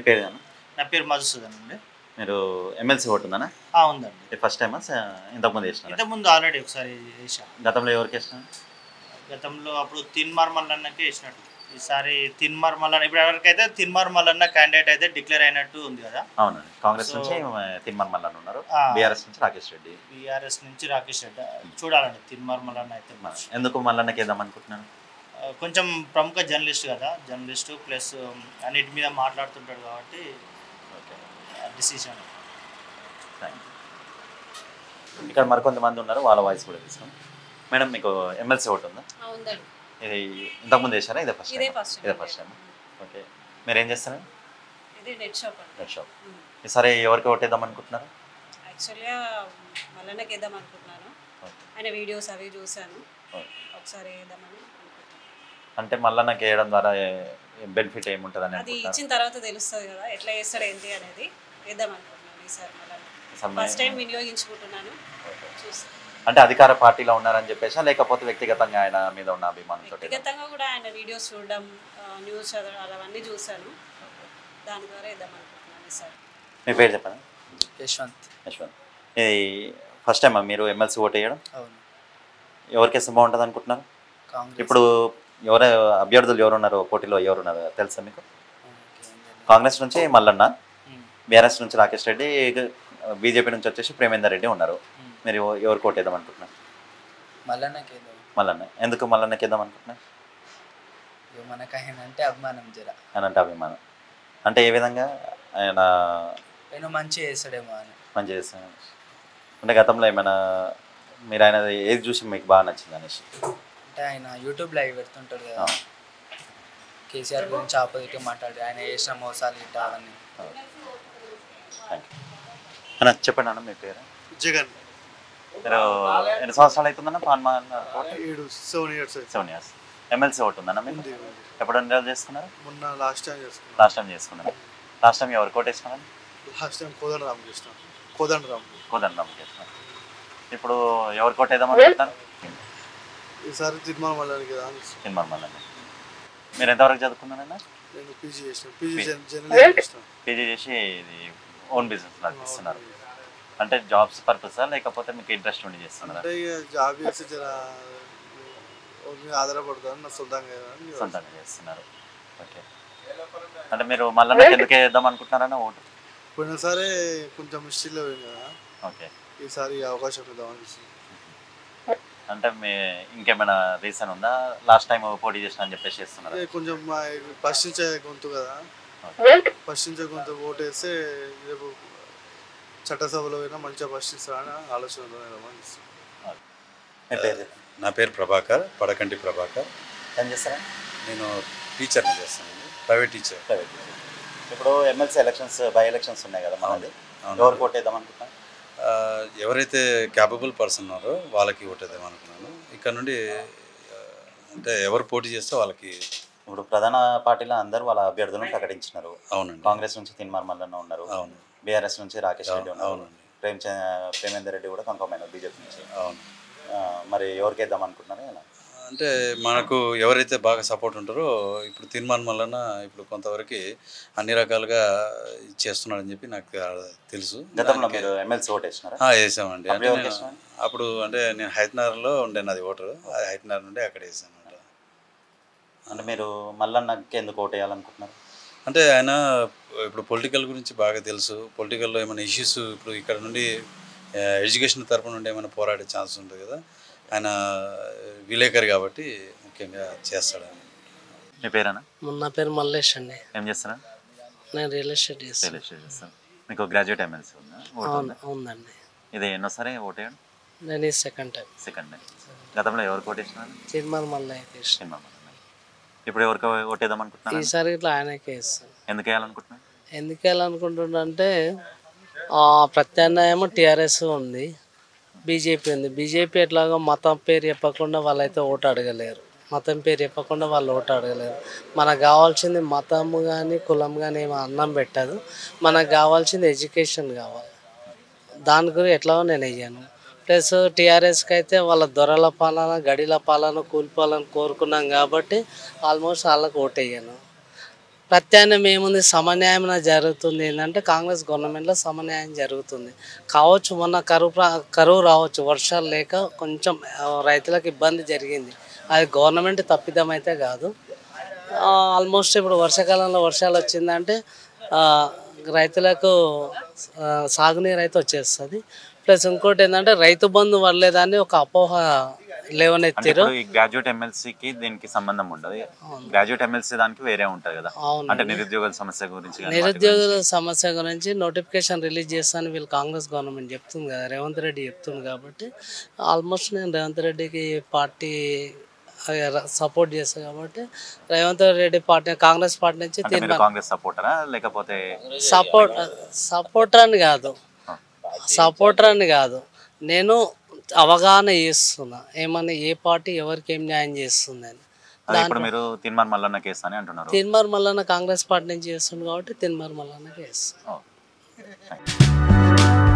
పేరు ఏమన్నా? నా పేరు మధుసూదన్ అండి మీరు ఎమ్మెల్సీ ఓటు ఉందనా ఆ, ఉందండి ఇది ఫస్ట్ టైమా స- ఇంతకుముందు వేసినారా ఇంతకుముందు ఆల్రెడీ ఒకసారి వేసాను గతంలో ఎవరికి వేసినారు గతంలో అప్పుడు తిన్మార్ మల్లన్నకే వేసినట్టు ఈసారి తిన్మార్ మల్లన్న ఇప్పుడు ఎవరికైతే తిన్మార్ మల్లన్న క్యాండిడేట్ అయితే డిక్లేర్ అయినట్టు ఉంది కదా అవునండి కాంగ్రెస్ So- నుంచి తిన్మర్ మల్లన్ ఉన్నారు ఆ. బీఆర్ఎస్ నుంచి రాకేష్ రెడ్డి బీఆర్ఎస్ నుంచి రాకేష్ రెడ్డి చూడాలండి తిన్మార్ మల్లన్న అయితే మ- ఎందుకు మల్లన్నకి వేద్దాం అనుకుంటున్నాను ఆ, కొంచెం ప్రముఖ జర్నలిస్ట్ కదా జర్నలిస్ట్ ప్లస్ అన్నిటి మీద మాట్లాడుతుంటాడు కాబట్టి ఓకే డిసిషన్ థ్యాంక్ యూ ఇక్కడ మరికొంతమంది ఉన్నారు వాళ్ళ వాయిస్ కూడా తీసుకున్నాం మేడం మీకు ఎమ్మెల్సీ ఓటు ఉందా ఉందండి ఇది ఇంతకుముందు వేసారా ఇదే ఫస్ట్ ఇదే టైం ఫస్ట్ ఇదే ఫస్ట్ టైం ఓకే మీరు ఏం చేస్తారు ఇది నెట్ షాప్ అండి నెట్ షాప్ ఈసారి ఎవరికి ఓటేద్దాం అనుకుంటున్నారు యాక్చువల్గా మల్లన్నకి వేద్దాం అనుకుంటున్నాను ఓకే ఆయన వీడియోస్ అవి చూశాను ఓకే. ఒకసారి వేద్దామని అనుకుంటున్నాను అంటే మళ్ళీ నాకు వేయడం ద్వారా బెనిఫిట్ ఏముంటుందని అది అనుకుంటున్నారు ఇచ్చిన తర్వాత తెలుస్తుంది కదా ఎట్లా చేస్తాడు ఏంటి అనేది వేద్దాం అనుకుంటున్నాను ఈసారి మల్లన్న సమ్మె- ఫస్ట్ టైం వినియోగించుకుంటున్నాను ఓకే. చూసి అంటే అధికార పార్టీలో ఉన్నారని చెప్పేసి లేకపోతే వ్యక్తిగతంగా ఆయన మీద ఉన్న అభిమానంతో వ్యక్తిగతంగా కూడా ఆయన వీడియోస్ చూడడం ఆ, న్యూస్ చదవడం అవన్నీ చూశాను దాని ద్వారా వేద్దాం అనుకుంటున్నాను ఈసారి మీ పేరు చెప్పండి యశ్వంత్ యశ్వంత్ ఇది ఫస్ట్ టైం మీరు ఎమ్మెల్సీ ఓటు వేయడం అవును ఎవరికి ఇస్తే బాగుంటుంది అనుకుంటున్నారు కాంగ్రెస్ ఇప్పుడు ఎవరు అభ్యర్థులు ఎవరు ఉన్నారు పోటీలో ఎవరు ఉన్నారు తెలుసా మీకు ఓకే, ఉంది. కాంగ్రెస్ నుంచి మల్లన్న ఉమ్, బీఆర్ఎస్ నుంచి రాకేష్ రెడ్డి బీజేపీ నుంచి వచ్చేసి ప్రేమేందర్ రెడ్డి ఉన్నారు ఉమ్. మీరు ఎవరికి ఓటేద్దాం అనుకుంటున్నారు మల్లన్నకి ఏదో మల్లన్న ఎందుకు మల్లన్నకి ఇద్దాం అనుకుంటున్నారు ఇక మనకు ఆయన అంటే అభిమానం జర అని అంటే అభిమానం అంటే ఏ విధంగా ఆయన నేను మంచి చేస్తాడేమో అని మంచి చేస్తాను అంటే గతంలో ఏమైనా మీరు ఆయన ఏది చూసి మీకు బాగా నచ్చింది అనేసి అంటే ఆయన యూట్యూబ్లో అవి పెడుతుంటాడు కదా ఆ, కేసీఆర్ గురించి ఆపోజిట్గా మాట్లాడి ఆయన చేసిన మోసాలు ఇట్లా అవన్నీ థ్యాంక్ యూ అన్న చెప్పండి అన్న మీ పేరు జగన్ మీరు ఎన్ని సంవత్సరాలు అవుతుందన్న పాన్ ఏడు seven years seven years MLC ఓటు ఉందన్న మీకు ఉంది ఉంది. ఎప్పుడు ఎన్రోల్ చేసుకున్నారు మొన్న లాస్ట్ టైం చేసుకున్నాం లాస్ట్ టైం చేసుకున్నారు లాస్ట్ టైం ఎవరు కోటేసుకున్నారు లాస్ట్ టైం కోదండ రామ్ చేసినాం కోదండ రామ్ కోదండం చేసుకున్నారు ఇప్పుడు ఎవరు కోటేద్దాం అనుకుంటున్నారు ఈసారి తిరుమల మళ్ళీ కదా అని సినిమా మళ్ళీ మీరు ఎంతవరకు చదువుకున్నారన్న నేను పీజీ చేసిన పీజీ జర్నలిస్ట్ చేసిన పీజీ చేసి ఇది ఓన్ బిజినెస్ నడిపిస్తున్నారు అంటే జాబ్స్ పర్పసా లేకపోతే మీకు ఇంట్రెస్ట్ ఉండి చేస్తున్నారా అంటే ఇక జాబ్ చేసి జర ఒకరి మీద ఆధారపడతాను నా సొంతంగా అని సొంతంగా చేస్తున్నారు ఓకే అంటే మీరు మళ్ళీ నాకు ఎందుకు వేద్దాం అనుకుంటున్నారన్న ఓటు పోయినసారి కొంచెం మిస్టేక్లో పోయింది కదా ఓకే ఈసారి ఈ అవకాశం ఇద్దాం అనిపిస్తుంది అంటే మీ ఇంకేమైనా రీజన్ ఉందా లాస్ట్ టైం పోటీ చేసిన అని చెప్పేసి చేస్తున్నారు ఇక కొంచెం మా ప్రశ్నించే గొంతు కదా ప్రశ్నించే గొంతు ఓటేస్తే రేపు చట్టసభలో అయినా మంచిగా ప్రశ్నిస్తారని ఆలోచనలో అనిపిస్తుంది మీ పేరు చెప్పండి. నా పేరు ప్రభాకర్ పడకంటి ప్రభాకర్ ఏం చేస్తారా నేను టీచర్ని చేస్తానండి ప్రైవేట్ టీచర్ ప్రైవేట్ ఇప్పుడు ఎమ్మెల్సీ ఎలక్షన్స్ బై ఎలక్షన్స్ ఉన్నాయి కదా మనది అవును. ఎవరు కోటేద్దాం అనుకుంటున్నాను ఆ, ఎవరైతే క్యాపబుల్ పర్సన్ ఉన్నారో వాళ్ళకి ఓటేద్దాం అనుకున్నాను ఇక్కడ నుండి ఆ, అంటే ఎవరు పోటీ చేస్తే వాళ్ళకి ఇప్పుడు ప్రధాన పార్టీలో అందరూ వాళ్ళ అభ్యర్థులను ప్రకటించినారు అవునండి కాంగ్రెస్ నుంచి తిన్మార్ మల్లన్న ఉన్నారు అవును బీఆర్ఎస్ నుంచి రాకేష్ రెడ్డి అవును, ఉన్నారు అవునండి. ప్రేమ్ చ- ప్రేమేందర్ రెడ్డి కూడా కన్ఫర్మ్ అయినారు బీజేపీ నుంచి అవును ఆ, మరి ఎవరికి వేద్దాం అనుకుంటున్నారు ఎలా అంటే మనకు ఎవరైతే బాగా సపోర్ట్ ఉంటారో ఇప్పుడు తీర్మానం వలన ఇప్పుడు కొంతవరకు అన్ని రకాలుగా చేస్తున్నాడని చెప్పి నాకు తెలుసు గతంలో దానికి- మీరు ఎమ్మెల్సీ ఓటు వేసినారా ఆ, వేసామండి అప్పుడు అంటే ఎవరికి నేను వేసినారు? అప్పుడు అంటే నేను హైదరాబాద్లో ఉండే నాది ఓటరు ఆ హైదరాబాద్ నుండి అక్కడ వేసాను అనమాట అంటే మీరు మల్లన్నకి ఎందుకు ఓటు వేయాలనుకుంటున్నారు అంటే ఆయన ఇప్పుడు పొలిటికల్ గురించి బాగా తెలుసు పొలిటికల్లో ఏమైనా ఇష్యూస్ ఇప్పుడు ఇక్కడ నుండి ఎడ్యుకేషన్ తరపు నుండి ఏమైనా పోరాడే ఛాన్స్ ఉంటుంది కదా ఆయన విలేకరి కాబట్టి ముఖ్యంగా చేస్తాడని మీ పేరేనా నా పేరు మల్లేష్ అండి ఏం చేస్తారా నేను రియల్ ఎస్టేట్ చేస్తాను రియల్ ఎస్టేట్ చేస్తాను మీకు గ్రాడ్యుయేట్ ఎమ్మెల్సీ ఉందా ఓటు అవును ఉందా ఉందండి ఇది ఎన్నోసారి ఓటు వేయడం నేను ఈ సెకండ్ టైం సెకండ్ టైం గతంలో ఎవరికి ఓటు వేసినారు తిరుమల మళ్ళీ వేసిన సినిమా మల్లన్న. ఇప్పుడు ఎవరికి ఓటేద్దాం అనుకుంటున్నారు ఈసారి ఇట్లా ఆయనకే ఇస్తాను ఎందుకు వేయాలనుకుంటున్నారు ఎందుకు వెళ్ళాలనుకుంటున్నా ప్రత్యామ్నాయం టీఆర్ఎస్ ఉంది బీజేపీ ఉంది బీజేపీ ఎట్లాగో మతం పేరు చెప్పకుండా వాళ్ళైతే ఓటు అడగలేరు మతం పేరు చెప్పకుండా వాళ్ళు ఓటు అడగలేరు మనకు కావాల్సింది మతం కానీ కులం కానీ ఏమో అన్నం పెట్టదు మనకు కావాల్సింది ఎడ్యుకేషన్ కావాలి దాని గురించి ఎట్లాగో నేను వెయ్యాను ప్లస్ టీఆర్ఎస్కి అయితే వాళ్ళ దొరల పాలన గడిల పాలన కూలిపాలన కోరుకున్నాం కాబట్టి ఆల్మోస్ట్ వాళ్ళకి ఓటు వేయను ప్రత్యామ్నాయం ఏముంది సమన్యాయం జరుగుతుంది ఏంటంటే కాంగ్రెస్ గవర్నమెంట్లో సమన్యాయం జరుగుతుంది కావచ్చు మొన్న కరువు ప్రా- కరువు రావచ్చు వర్షాలు లేక కొంచెం ఆ, రైతులకు ఇబ్బంది జరిగింది అది గవర్నమెంట్ తప్పిదం అయితే కాదు ఆల్మోస్ట్ ఇప్పుడు వర్షాకాలంలో వర్షాలు వచ్చిందంటే ఆ, రైతులకు ఆ, సాగునీరు అయితే వచ్చేస్తుంది ప్లస్ ఇంకోటి ఏంటంటే రైతు బంధు వల్లేదాన్ని ఒక అపోహ అంటే లేవనెత్తారు ఇప్పుడు ఈ గ్రాడ్యుయేట్ ఎమ్మెల్సీకి దీనికి సంబంధం ఉండదు గ్రాడ్యుయేట్ ఎమ్మెల్సీ దానికి వేరే ఉంటుంది కదా అవును. అంటే నిరుద్యోగుల సమస్య గురించి కానీ వాటి నిరుద్యోగుల సమస్య గురించి నోటిఫికేషన్ రిలీజ్ చేస్తాను వీళ్ళు కాంగ్రెస్ గవర్నమెంట్ చెప్తుంది కదా రేవంత్ రెడ్డి చెప్తుంది కాబట్టి ఆల్మోస్ట్ నేను రేవంత్ రెడ్డికి పార్టీ సపోర్ట్ చేస్తాను కాబట్టి రేవంత్ రెడ్డి పార్టీ కాంగ్రెస్ పార్టీ నుంచి అంటే మీరు తీర్మానం కాంగ్రెస్ సపోర్టరా లేకపోతే సపోర్ట్ సపోర్టర్ అని కాదు సపోర్టర్ అని కాదు నేను అవగాహన చేస్తున్నా ఏమన్నా ఏ పార్టీ ఎవరికి ఏం న్యాయం చేస్తుందని అదే ఇప్పుడు మీరు తిన్మార్ మల్లన్న కేసు అని అంటున్నారు తిన్మార్ మల్లన్న కాంగ్రెస్ పార్టీ నుంచి చేస్తుంది కాబట్టి తిన్మార్ మల్లన్నకి చేస్తుంది ఓ. థాంక్స్.